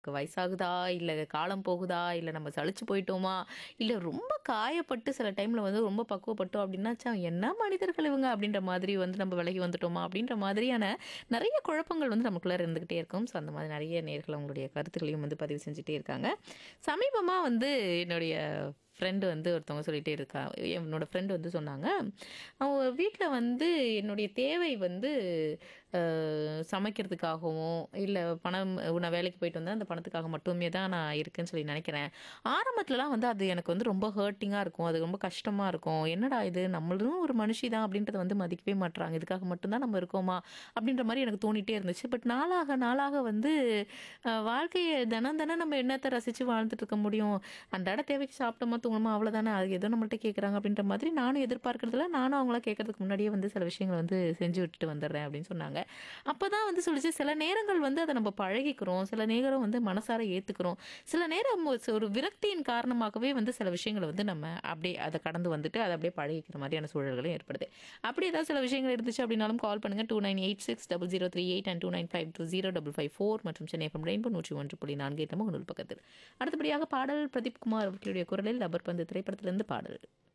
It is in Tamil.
வயசாகுதா? இல்ல காலம் போகுதா? இல்ல நம்ம சலிச்சு போயிட்டோமா? இல்ல ரொம்ப காயப்பட்டு சில டைம்ல வந்து ரொம்ப பக்குவப்பட்டோம் அப்டின்னா, ச்ச என்ன மனிதர்கள் இவங்க அப்டின்ற மாதிரி வந்து நம்ம விலகி வந்துட்டோமா? அப்டின்ற மாதிரியான நெறைய குழப்பங்கள் வந்து நமக்குள்ளார இருந்துகிட்டே இருக்கும். ஸோ அந்த மாதிரி நெறைய நேயர்கள் அவங்களுடைய கருத்துக்களையும் வந்து பதிவு செஞ்சுட்டே இருக்காங்க. சமீபமா வந்து என்னுடைய ஃப்ரெண்ட் வந்து ஒருத்தவங்க சொல்லிட்டே இருக்கா. என்னோட ஃப்ரெண்ட் வந்து சொன்னாங்க. அவங்க வீட்ல வந்து என்னுடைய தேவை வந்து அ சமைக்கிறதுக்காகவும், இல்ல பணம் நான் வேலைக்கு போயிட்டு வந்தா அந்த பணத்துக்காக மட்டுமே தான் நான் இருக்கேன்னு சொல்லி நெனைக்கிறேன். ஆரம்பத்துலலாம் வந்து அது எனக்கு வந்து ரொம்ப ஹர்ட்டிங்கா இருக்கும். அது ரொம்ப கஷ்டமா இருக்கும். என்னடா இது நம்மளும் ஒரு மனுஷி தான் அப்டின்றத வந்து மதிக்கவே மாட்றாங்க. இதுக்காக மட்டும் தான் நம்ம இருக்கோமா? அப்டின்ற மாரி எனக்கு தோணிட்டே இருந்துச்சு. பட் நாளாக நாளாக வந்து அ வாழ்க்கைய தினம் தினம் நம்ம என்னத்த ரசிச்சு வாழ்ந்துட்டு இருக்க முடியும்? அன்றாட தேவைக்கு சாப்பிட்டோமா, தூங்கணுமா அவ்வளோதானே. அது ஏதோ நம்மள்ட்ட கேட்குறாங்க அப்டின்ற மாதிரி நானும் எதிர்பார்க்கிறதில்ல. நானும் அவங்கள கேட்கறதுக்கு முன்னாடியே வந்து சில விஷயங்கள வந்து செஞ்சு விட்டுட்டு வந்துடுறேன் அப்டின்னு சொன்னாங்க. அப்பதான் வந்து சொல்லுச்சு, சில நேரங்கள் வந்து அத நம்ம பழகிக்கிறோம். சில நேரம் வந்து மனசார ஏத்துக்கிறோம். சில நேரம் ஒரு விரக்தியின் காரணமாகவே வந்து சில விஷயங்கள வந்து நம்ம அப்டியே அத கடந்து வந்துட்டு அத அப்டியே பழகிக்கிற மாரியான சூழல்களும் ஏற்படுது. அப்டி ஏதாவது சில விஷயங்கள் இருந்துச்சு அப்டின்னாலும் கால் பண்ணுங்க 29860038 அண்ட் 29520554 மற்றும் சென்னை எஃப்எம் ரெயின்போ 101.4 என்ற முகநூல் பக்கத்தில். அடுத்தபடியாக பாடல் பிரதீப் குமார் அவர்களுடைய குரலில் லப்பர் பந்து திரைப்படத்திலிருந்து பாடல்.